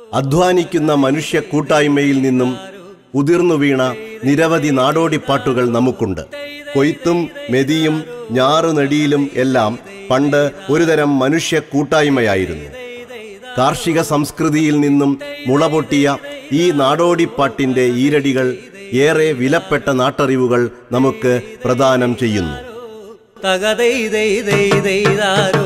അധ്വാനിക്കുന്ന മനുഷ്യ കൂട്ടായ്മയിൽ നിന്നും ഉതിർന്നു വീണ നിരവധി നാടോടിപ്പാട്ടുകൾ നമുക്കുണ്ട് കൊയ്ത്തും മെതിയും ഞാറുനടിയിലും എല്ലാം പണ്ട് ഒരുതരം മനുഷ്യ കൂട്ടായ്മയായിരുന്നു കാർഷിക സംസ്കൃതിയിൽ നിന്നും മുളപൊട്ടിയ ഈ നാടോടിപ്പാട്ടിന്റെ ഈരടികൾ ഏറെ വിലപ്പെട്ട നാട്ടറിവുകൾ നമുക്ക് പ്രദാനം ചെയ്യുന്നു തകതൈ ദൈ ദൈ ദൈതാരോ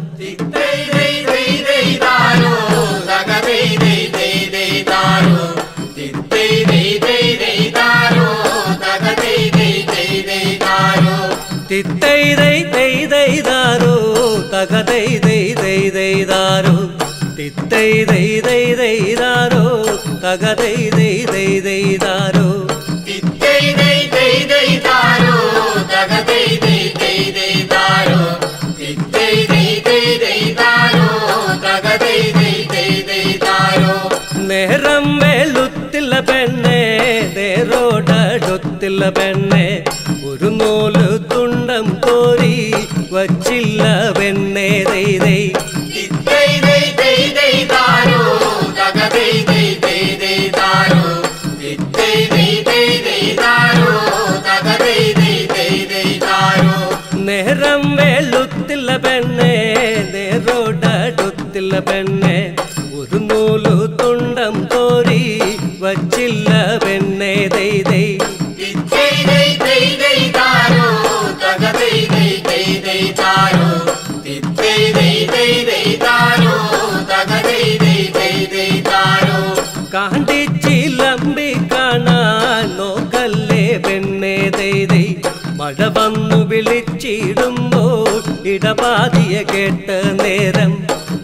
തിത്തൈ ദൈ ദൈ ദൈതാരോ തകതൈ ദൈ ദൈ ദൈതാരോ തിത്തൈ ദൈ ദൈ ദൈതാരോ തകതൈ ദൈ ദൈ ദൈതാരോ നേരം വെളുത്തില്ല പെണ്ണെ നേരോടടുത്തില്ല പെണ്ണെ ഒരു നൂല് തുണ്ടം കോരി വച്ചില്ല പെണ്ണെ ദൈ ദൈ നേരം വെളുത്തില്ല പെണ്ണെ നേരോടടുത്തില്ല പെണ്ണെ ഒരു നൂല് തുണ്ടം കോരി വച്ചില്ല പെണ്ണെ ദൈ ദൈ കാണ്ടിച്ചിലമ്പി കാണാൻ നോക്കല്ലേ പെണ്ണെ ദൈ ദൈ മഴ വന്നു വിളിച്ചിടുമ്പോൾ ഇടപാതിയ കേട്ട നേരം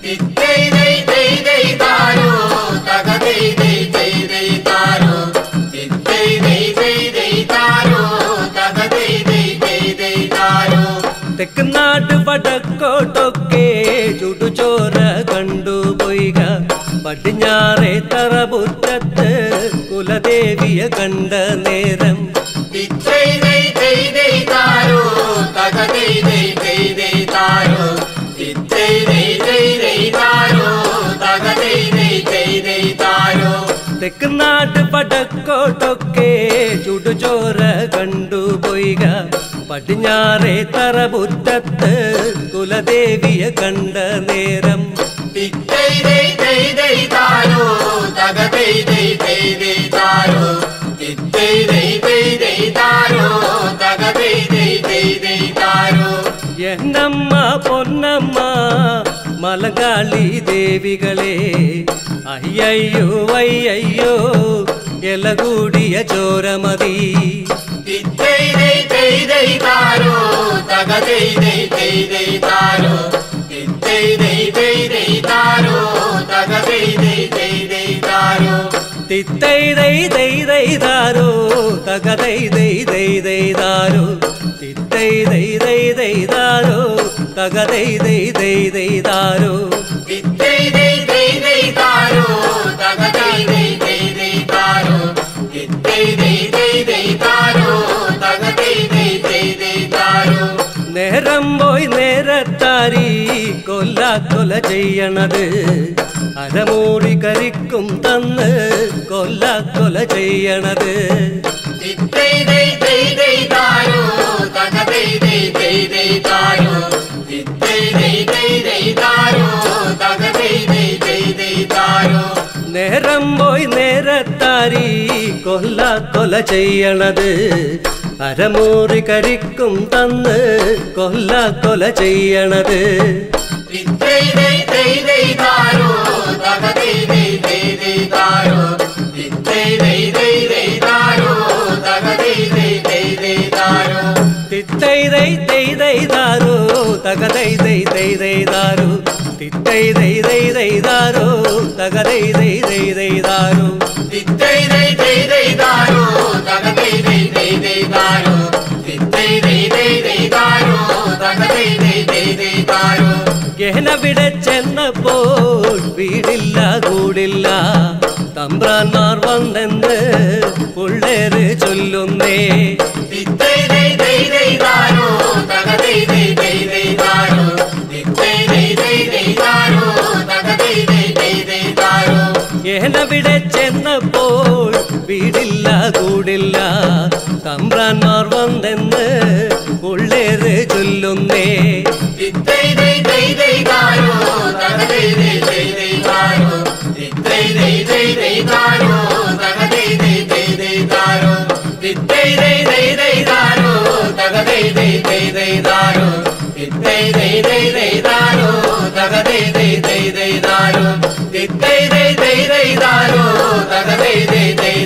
തെക്കുനാട് വടക്കോട്ടൊക്കെ ചുടുചോര കണ്ടുപോയിക പടിഞ്ഞാറെ തറപുറ്റത്ത് കുലദേവിയെ കണ്ട നേരം തെക്കുനാട് വടക്കോട്ടൊക്കെ ചുടുചോര കണ്ടുപോയിക പടിഞ്ഞാറെ തറപുറ്റത്ത് കുലദേവിയെ കണ്ട നേരം എന്നമ്മ പൊന്നമ്മ മലങ്കാളി ദേവികളെ അയ്യയ്യോ അയ്യയ്യോ എലകൂടിയ ചോരമതി തിത്തൈ ദൈ ദൈ ദൈ ദാരോ തകതൈ ദൈ ദൈ ദൈ ദാരോ തിത്തൈ ദൈ ദൈ ദൈ ദാരോ തകതൈ ദൈ ദൈ ദൈ ദാരോ നേരം പോയി നേരത്താരി കൊല്ല കൊല ചെയ്യണത് അരമൂടി കരിക്കും തന്ന് കൊല്ല കൊല ചെയ്യണത് നേരം പോയി നേരത്താരി കൊല്ല കൊല ചെയ്യണത് അരമൂറി കരിക്കും തന്ന് കൊല്ല കൊല ചെയ്യണത് തിത്തൈ ദൈ ദൈ ദൈ ദാരോ തകതൈ ദൈ ദൈ ദൈ ദാരോ തിത്തൈ ദൈ ദൈ ദൈ ദാരോ തകതൈ ദൈ ദൈ ദൈ ദാരോ ഗഹനവിടെ ചെന്നപ്പോൾ വീടില്ല കൂടില്ല തമ്പ്രാന്മാർ വന്നെന്ന് പിള്ളേര് ചൊല്ലുന്നേ തേനവിടെ ചെന്നപ്പോൾ വീടില്ല കൂടില്ല തമ്പ്രാന്മാർ വന്നെന്ന് ഉള്ളേത് ചൊല്ലുന്നേ ോ